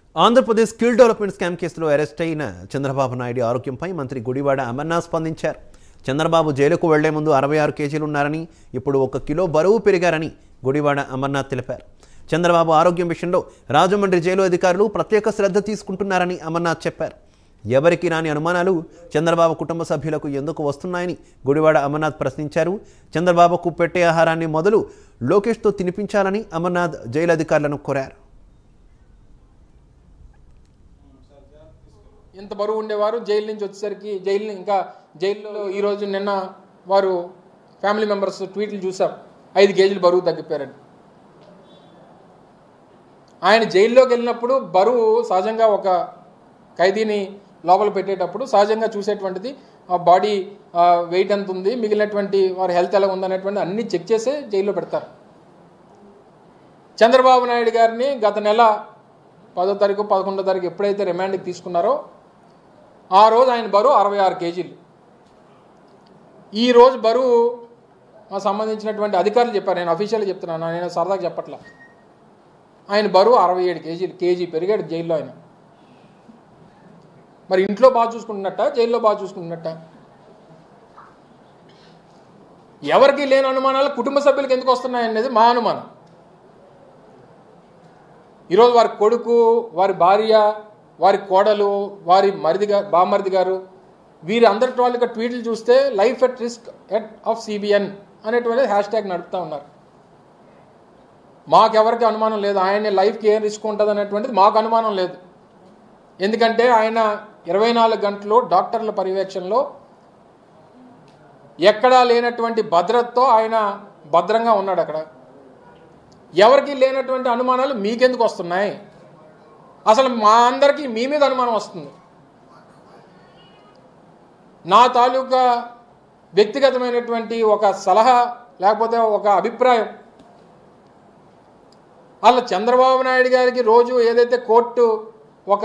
Andhra Pradesh skill development scam కేసులో arrest అయిన చంద్రబాబు నాయుడు ఆరోగ్యంపై మంత్రి గుడివాడ అమర్నాథ్ స్పందించారు చంద్రబాబు జైలుకు వెళ్లే ముందు అరవై ఆరు కేజీలు ఉన్నారని ఇప్పుడు ఒక కిలో బరువు పెరిగారని గుడివాడ అమర్నాథ్ తెలిపారు చంద్రబాబు ఆరోగ్యం విషయంలో రాజమండ్రి జైలు అధికారులు ప్రత్యేక శ్రద్ధ తీసుకుంటున్నారని అమర్నాథ్ చెప్పారు ఎవరికి రాని అనుమానాలు చంద్రబాబు కుటుంబ సభ్యులకు ఎందుకు వస్తున్నాయని గుడివాడ అమర్నాథ్ ప్రశ్నించారు చంద్రబాబుకు పెట్టే ఆహారాన్ని మొదలు లోకేష్తో తినిపించాలని అమర్నాథ్ జైలు అధికారులను కోరారు ఇంత బరువు ఉండేవారు జైలు నుంచి వచ్చేసరికి జైలు ఇంకా జైల్లో ఈరోజు నిన్న వారు ఫ్యామిలీ మెంబర్స్ ట్వీట్లు చూసాం ఐదు కేజీలు బరువు తగ్గిపోయారని ఆయన జైల్లోకి వెళ్ళినప్పుడు బరువు సహజంగా ఒక ఖైదీని లోపల పెట్టేటప్పుడు సహజంగా చూసేటువంటిది ఆ బాడీ వెయిట్ ఎంత ఉంది మిగిలినటువంటి వారి హెల్త్ ఎలా ఉందనేటువంటి అన్ని చెక్ చేసే జైల్లో పెడతారు చంద్రబాబు నాయుడు గారిని గత నెల పదో తారీఖు పదకొండో తారీఖు ఎప్పుడైతే రిమాండ్కి తీసుకున్నారో ఆ రోజు ఆయన బరువు అరవై ఆరు కేజీలు ఈ రోజు బరువు మా సంబంధించినటువంటి అధికారులు చెప్పారు నేను అఫీషియల్గా చెప్తున్నాను నేను సరదాగా చెప్పట్లా ఆయన బరువు అరవై ఏడు కేజీలు కేజీ పెరిగాడు జైల్లో ఆయన మరి ఇంట్లో బాగా చూసుకుంటున్నట్ట జైల్లో బాగా చూసుకుంటున్నట్ట ఎవరికి లేని అనుమానాలు కుటుంబ సభ్యులకు ఎందుకు వస్తున్నాయి అనేది మా అనుమానం ఈరోజు వారి కొడుకు వారి భార్య వారి కోడలు వారి మరిది గా బామరిది గారు వీరి అందరి వాళ్ళ ట్వీట్లు చూస్తే life at risk at of CBN అనేటువంటి హ్యాష్ ట్యాగ్ నడుపుతూ ఉన్నారు మాకెవరికి అనుమానం లేదు ఆయన లైఫ్కి ఏం రిస్క్ ఉంటుంది అనేటువంటిది మాకు అనుమానం లేదు ఎందుకంటే ఆయన ఇరవై నాలుగు గంటలు డాక్టర్ల పర్యవేక్షణలో ఎక్కడా లేనటువంటి భద్రతతో ఆయన భద్రంగా ఉన్నాడు అక్కడ ఎవరికి లేనటువంటి అనుమానాలు మీకెందుకు వస్తున్నాయి అసలు మా అందరికీ మీ మీద అనుమానం వస్తుంది నా తాలూకా వ్యక్తిగతమైనటువంటి ఒక సలహా లేకపోతే ఒక అభిప్రాయం అలా చంద్రబాబు నాయుడు గారికి రోజు ఏదైతే కోర్టు ఒక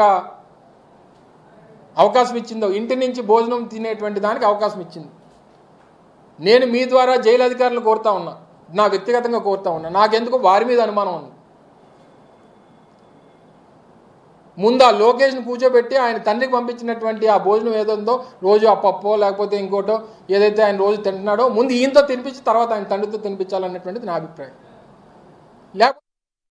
అవకాశం ఇచ్చిందో ఇంటి నుంచి భోజనం తినేటువంటి దానికి అవకాశం ఇచ్చింది నేను మీ ద్వారా జైలు అధికారులు కోరుతా ఉన్నా నా వ్యక్తిగతంగా కోరుతా ఉన్నా నాకెందుకు వారి మీద అనుమానం ఉంది ముందు ఆ లోకేష్ని కూర్చోబెట్టి ఆయన తండ్రికి పంపించినటువంటి ఆ భోజనం ఏదో రోజు ఆ పప్పో లేకపోతే ఇంకోటో ఏదైతే ఆయన రోజు తింటున్నాడో ముందు ఈయనతో తినిపించి తర్వాత ఆయన తండ్రితో తినిపించాలన్నటువంటిది నా అభిప్రాయం లేకపోతే